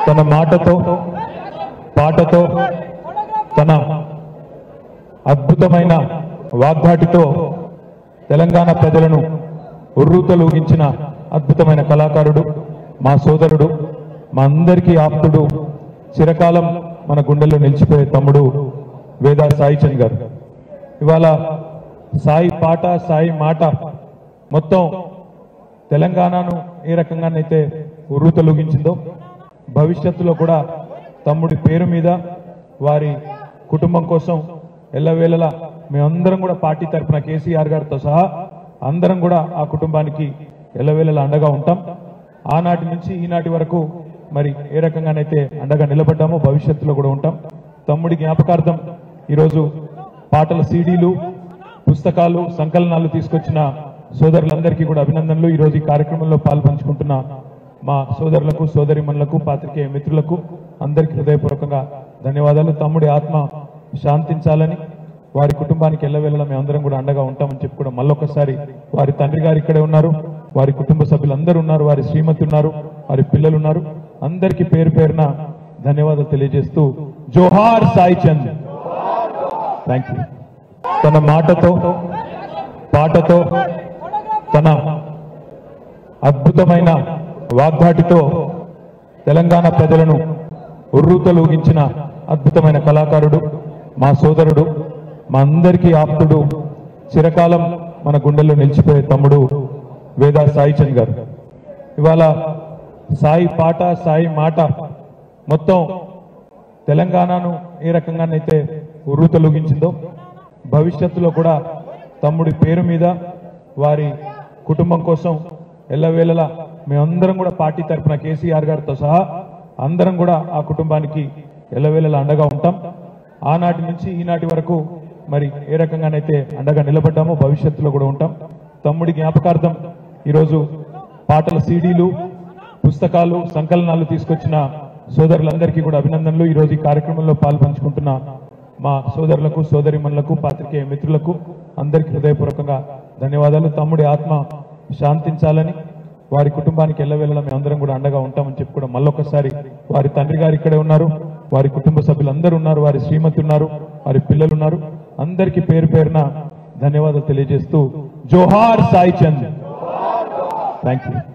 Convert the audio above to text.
తన మాటతో పాటతో తన అద్భుతమైన వాగ్దాటితో తెలంగాణ ప్రజలను ఉర్రూతలూగించిన అద్భుతమైన కళాకారుడు మా సోదరుడు మా అందరికీ ఆప్తుడు చిరకాలం మన గుండెల్లో నిలిచిపోయే తమ్ముడు వేదా సాయి చంద్ గారు ఇవాళ సాయి పాట సాయి మాట మొత్తం తెలంగాణను ఏ రకంగానైతే ఉర్రూతలూగించిందో భవిష్యత్తులో కూడా తమ్ముడి పేరు మీద వారి కుటుంబం కోసం ఎల్లవేళలా మేమందరం కూడా పార్టీ తరఫున కేసీఆర్ గారితో సహా అందరం కూడా ఆ కుటుంబానికి ఎల్లవేళలా అండగా ఉంటాం ఆనాటి నుంచి ఈనాటి వరకు మరి ఏ రకంగానైతే అండగా నిలబడ్డామో భవిష్యత్తులో కూడా ఉంటాం తమ్ముడి జ్ఞాపకార్థం ఈరోజు పాటల సీడీలు పుస్తకాలు సంకలనాలు తీసుకొచ్చిన సోదరులందరికీ కూడా అభినందనలు ఈ రోజు ఈ కార్యక్రమంలో పాల్పంచుకుంటున్న మా సోదరులకు సోదరిమణులకు పాత్రికేయ మిత్రులకు అందరికీ హృదయపూర్వకంగా ధన్యవాదాలు తమ్ముడి ఆత్మ శాంతించాలని వారి కుటుంబానికి ఎల్లవేళలా మేమందరం కూడా అండగా ఉంటామని చెప్పి కూడా మళ్ళొకసారి వారి తండ్రి గారు ఇక్కడే ఉన్నారు వారి కుటుంబ సభ్యులందరూ ఉన్నారు వారి శ్రీమతి ఉన్నారు వారి పిల్లలు ఉన్నారు అందరికీ పేరు పేరున ధన్యవాదాలు తెలియజేస్తూ జోహార్ సాయి చంద్ థ్యాంక్ యూ తన మాటతో పాటతో తన అద్భుతమైన వాగ్దాటితో తెలంగాణ ప్రజలను ఉర్రూతలూగించిన అద్భుతమైన కళాకారుడు మా సోదరుడు మా అందరికీ ఆప్తుడు చిరకాలం మన గుండెల్లో నిలిచిపోయే తమ్ముడు వేదా సాయి చంద్ గారు ఇవాళ సాయి పాట సాయి మాట మొత్తం తెలంగాణను ఏ రకంగానైతే ఉర్రూతలూగించిందో భవిష్యత్తులో కూడా తమ్ముడి పేరు మీద వారి కుటుంబం కోసం ఎల్లవేళలా మేమందరం కూడా పార్టీ తరఫున కేసీఆర్ గారితో సహా అందరం కూడా ఆ కుటుంబానికి ఎల్లవేళలా అండగా ఉంటాం ఆనాటి నుంచి ఈనాటి వరకు మరి ఏ రకంగానైతే అండగా నిలబడ్డామో భవిష్యత్తులో కూడా ఉంటాం తమ్ముడి జ్ఞాపకార్థం ఈరోజు పాటల సీడీలు పుస్తకాలు సంకలనాలు తీసుకొచ్చిన సోదరులందరికీ కూడా అభినందనలు ఈ రోజు ఈ కార్యక్రమంలో పాల్పంచుకుంటున్న మా సోదరులకు సోదరిమణులకు పాత్రికేయ మిత్రులకు అందరికీ హృదయపూర్వకంగా ధన్యవాదాలు తమ్ముడి ఆత్మ శాంతించాలని వారి కుటుంబానికి ఎల్లవేళలా మేమందరం కూడా అండగా ఉంటామని చెప్పి కూడా మళ్ళొకసారి వారి తండ్రి గారు ఇక్కడే ఉన్నారు వారి కుటుంబ సభ్యులందరూ ఉన్నారు వారి శ్రీమతి ఉన్నారు వారి పిల్లలు ఉన్నారు అందరికీ పేరు పేరున ధన్యవాదాలు తెలియజేస్తూ జోహార్ సాయి చంద్ థ్యాంక్ యూ